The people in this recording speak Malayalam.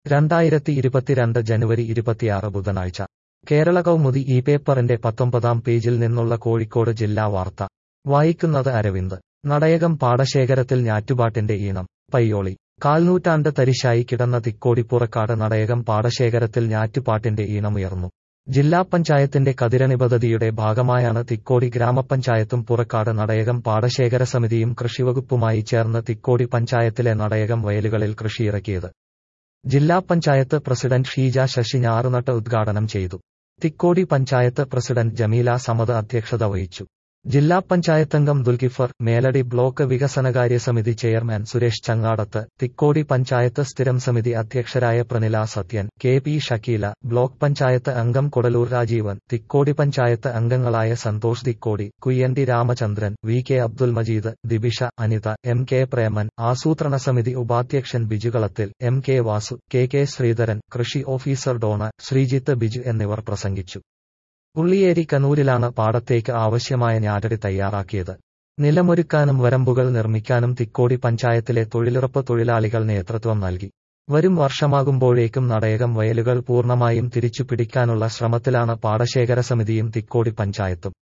രണ്ടായിരത്തി ഇരുപത്തിരണ്ട് ജനുവരി ഇരുപത്തിയാറ് ബുധനാഴ്ച കേരള കൗമുദി ഈ പേപ്പറിന്റെ പത്തൊമ്പതാം പേജിൽ നിന്നുള്ള കോഴിക്കോട് ജില്ലാ വാർത്ത വായിക്കുന്നത് അരവിന്ദ് നടയകം പാടശേഖരത്തിൽ ഞാറ്റുപാട്ടിന്റെ ഈണം പയ്യോളി കാൽനൂറ്റാണ്ട് തരിശായി കിടന്ന തിക്കോടിപ്പുറക്കാട് നടയകം പാടശേഖരത്തിൽ ഞാറ്റുപാട്ടിന്റെ ഈണമുയർന്നു ജില്ലാ പഞ്ചായത്തിന്റെ കതിരണി പദ്ധതിയുടെ ഭാഗമായാണ് തിക്കോടി ഗ്രാമപഞ്ചായത്തും പുറക്കാട് നടയകം പാടശേഖര സമിതിയും കൃഷിവകുപ്പുമായി ചേർന്ന് തിക്കോടി പഞ്ചായത്തിലെ നടയകം വയലുകളിൽ കൃഷിയിറക്കിയത് ജില്ലാ പഞ്ചായത്ത് പ്രസിഡന്റ് ഷീജ ശശി ഞാറുനട്ട് ഉദ്ഘാടനം ചെയ്തു തിക്കോടി പഞ്ചായത്ത് പ്രസിഡന്റ് ജമീല സമദ് അധ്യക്ഷത വഹിച്ചു ജില്ലാ പഞ്ചായത്തംഗം ദുൽകിഫർ മേലടി ബ്ലോക്ക് വികസനകാര്യ സമിതി ചെയർമാൻ സുരേഷ് ചങ്ങാടത്ത് തിക്കോടി പഞ്ചായത്ത് സ്ഥിരം സമിതി അധ്യക്ഷരായ Pranila Sathyan K P Shakeela block panchayat അംഗം കൊടലൂർ രാജീവൻ തിക്കോടി പഞ്ചായത്ത് അംഗങ്ങളായ Santhosh Thikkodi Kuyyanthi Ramachandran V K Abdul Majeed Dibisha Anitha M K Preman ആസൂത്രണ സമിതി ഉപാധ്യക്ഷൻ Bijukalathil M K Vasu K K Sreedharan കൃഷി ഓഫീസർ ഡോണ ശ്രീജിത്ത് ബിജു എന്നിവർ പ്രസംഗിച്ചു ഉള്ളിയേരി കനൂരിലാണ് പാടത്തേക്ക് ആവശ്യമായ ഞാറ്റടി തയ്യാറാക്കിയത് നിലമൊരുക്കാനും വരമ്പുകൾ നിർമ്മിക്കാനും തിക്കോടി പഞ്ചായത്തിലെ തൊഴിലുറപ്പ് തൊഴിലാളികൾ നേതൃത്വം നൽകി വരും വർഷമാകുമ്പോഴേക്കും നടയകം വയലുകൾ പൂർണ്ണമായും തിരിച്ചു പിടിക്കാനുള്ള ശ്രമത്തിലാണ് പാടശേഖര സമിതിയും തിക്കോടി പഞ്ചായത്തും